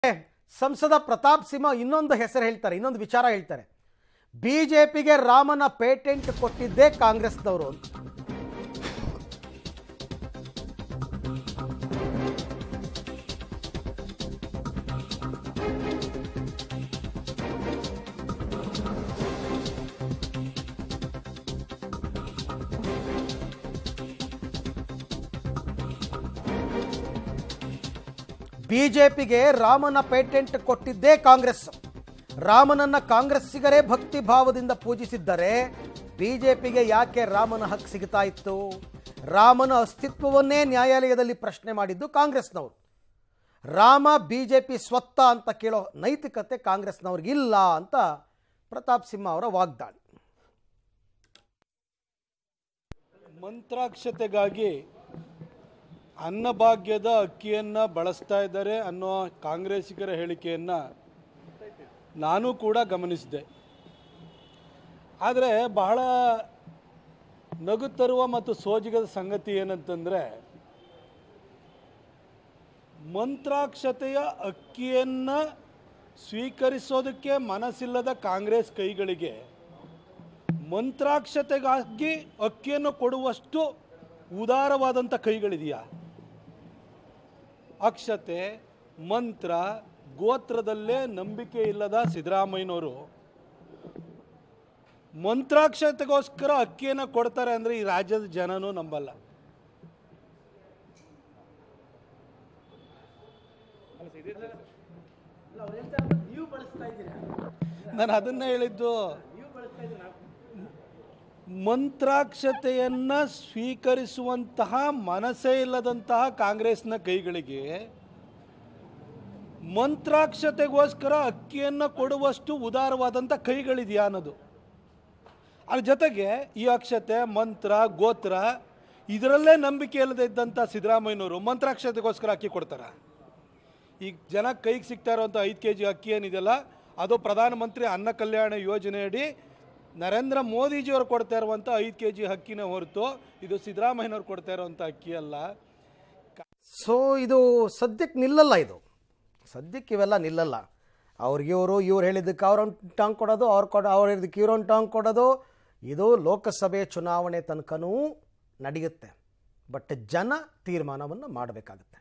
ಸಂಸದ ಪ್ರತಾಪ್ ಸಿಂಹ ಇನ್ನೊಂದು ಹೆಸರು ಹೇಳ್ತಾರೆ ಇನ್ನೊಂದು ವಿಚಾರ ಹೇಳ್ತಾರೆ ಬಿಜೆಪಿಗೆ ರಾಮನ ಪೇಟೆಂಟ್ ಕೊಟ್ಟಿದ್ದೇ ಕಾಂಗ್ರೆಸ್ನವರು ಅಂತ ಬಿಜೆಪಿಗೆ ರಾಮನ ಪೇಟೆಂಟ್ ಕೊಟ್ಟಿದ್ದೇ ಕಾಂಗ್ರೆಸ್ ರಾಮನನ್ನ ಕಾಂಗ್ರೆಸ್ಸಿಗರೇ ಭಕ್ತಿ ಭಾವದಿಂದ ಪೂಜಿಸಿದ್ದರೆ ಬಿಜೆಪಿಗೆ ಯಾಕೆ ರಾಮನ ಹಕ್ಕು ಸಿಗ್ತಾ ಇತ್ತು ರಾಮನ ಅಸ್ತಿತ್ವವನ್ನೇ ನ್ಯಾಯಾಲಯದಲ್ಲಿ ಪ್ರಶ್ನೆ ಮಾಡಿದ್ದು ಕಾಂಗ್ರೆಸ್ನವರು ರಾಮ ಬಿಜೆಪಿ ಸ್ವತ್ತ ಅಂತ ಕೇಳೋ ನೈತಿಕತೆ ಕಾಂಗ್ರೆಸ್ನವ್ರಿಗಿಲ್ಲ ಅಂತ ಪ್ರತಾಪ್ ಸಿಂಹ ಅವರ ವಾಗ್ದಾಳಿ ಮಂತ್ರಾಕ್ಷತೆಗಾಗಿ ಅನ್ನಭಾಗ್ಯದ ಅಕ್ಕಿಯನ್ನು ಬಳಸ್ತಾ ಇದ್ದಾರೆ ಅನ್ನೋ ಕಾಂಗ್ರೆಸ್ಸಿಗರ ಹೇಳಿಕೆಯನ್ನು ನಾನು ಕೂಡ ಗಮನಿಸಿದೆ ಆದರೆ ಬಹಳ ನಗು ತರುವ ಮತ್ತು ಸೋಜಿಗದ ಸಂಗತಿ ಏನಂತಂದರೆ ಮಂತ್ರಾಕ್ಷತೆಯ ಅಕ್ಕಿಯನ್ನು ಸ್ವೀಕರಿಸೋದಕ್ಕೆ ಮನಸ್ಸಿಲ್ಲದ ಕಾಂಗ್ರೆಸ್ ಕೈಗಳಿಗೆ ಮಂತ್ರಾಕ್ಷತೆಗಾಗಿ ಅಕ್ಕಿಯನ್ನು ಕೊಡುವಷ್ಟು ಉದಾರವಾದಂಥ ಕೈಗಳಿದೆಯಾ ಅಕ್ಷತೆ ಮಂತ್ರ ಗೋತ್ರದಲ್ಲೇ ನಂಬಿಕೆ ಇಲ್ಲದ ಸಿದ್ದರಾಮಯ್ಯನವರು ಮಂತ್ರಾಕ್ಷತೆಗೋಸ್ಕರ ಅಕ್ಕಿಯನ್ನು ಕೊಡ್ತಾರೆ ಅಂದರೆ ಈ ರಾಜ್ಯದ ಜನನೂ ನಂಬಲ್ಲ ನಾನು ಅದನ್ನೇ ಹೇಳಿದ್ದು ಮಂತ್ರಾಕ್ಷತೆಯನ್ನು ಸ್ವೀಕರಿಸುವಂತಹ ಮನಸ್ಸೇ ಇಲ್ಲದಂತಹ ಕಾಂಗ್ರೆಸ್ನ ಕೈಗಳಿಗೆ ಮಂತ್ರಾಕ್ಷತೆಗೋಸ್ಕರ ಅಕ್ಕಿಯನ್ನು ಕೊಡುವಷ್ಟು ಉದಾರವಾದಂಥ ಕೈಗಳಿದೆಯಾ ಅನ್ನೋದು ಅದ್ರ ಜೊತೆಗೆ ಈ ಅಕ್ಷತೆ ಮಂತ್ರ ಗೋತ್ರ ಇದರಲ್ಲೇ ನಂಬಿಕೆ ಇಲ್ಲದೆ ಇದ್ದಂಥ ಸಿದ್ದರಾಮಯ್ಯನವರು ಮಂತ್ರಾಕ್ಷತೆಗೋಸ್ಕರ ಅಕ್ಕಿ ಕೊಡ್ತಾರ ಈಗ ಜನ ಕೈಗೆ ಸಿಗ್ತಾ ಇರೋಂಥ ಐದು ಕೆ ಜಿ ಅಕ್ಕಿ ಏನಿದೆಯಲ್ಲ ಅದು ಪ್ರಧಾನಮಂತ್ರಿ ಅನ್ನ ಕಲ್ಯಾಣ ಯೋಜನೆಯಡಿ ನರೇಂದ್ರ ಮೋದಿಜಿಯವರು ಕೊಡ್ತಾ ಇರುವಂಥ ಐದು ಕೆ ಜಿ ಅಕ್ಕಿನ ಹೊರತು ಇದು ಸಿದ್ದರಾಮಯ್ಯನವ್ರು ಕೊಡ್ತಾ ಇರುವಂಥ ಅಕ್ಕಿ ಅಲ್ಲ ಸೊ ಇದು ಸದ್ಯಕ್ಕೆ ನಿಲ್ಲಲ್ಲ ಇದು ಸದ್ಯಕ್ಕೆ ಇವೆಲ್ಲ ನಿಲ್ಲಲ್ಲ ಅವ್ರಿಗೆ ಇವರು ಇವ್ರು ಹೇಳಿದ್ದಕ್ಕೆ ಅವ್ರೊಂದು ಟಾಂಗ್ ಕೊಡೋದು ಅವ್ರು ಕೊಡ ಅವ್ರು ಹೇಳಿದ್ದಕ್ಕೆ ಇವ್ರೊಂದು ಟಾಂಗ್ ಕೊಡೋದು ಇದು ಲೋಕಸಭೆ ಚುನಾವಣೆ ತನಕನೂ ನಡೆಯುತ್ತೆ ಬಟ್ ಜನ ತೀರ್ಮಾನವನ್ನು ಮಾಡಬೇಕಾಗುತ್ತೆ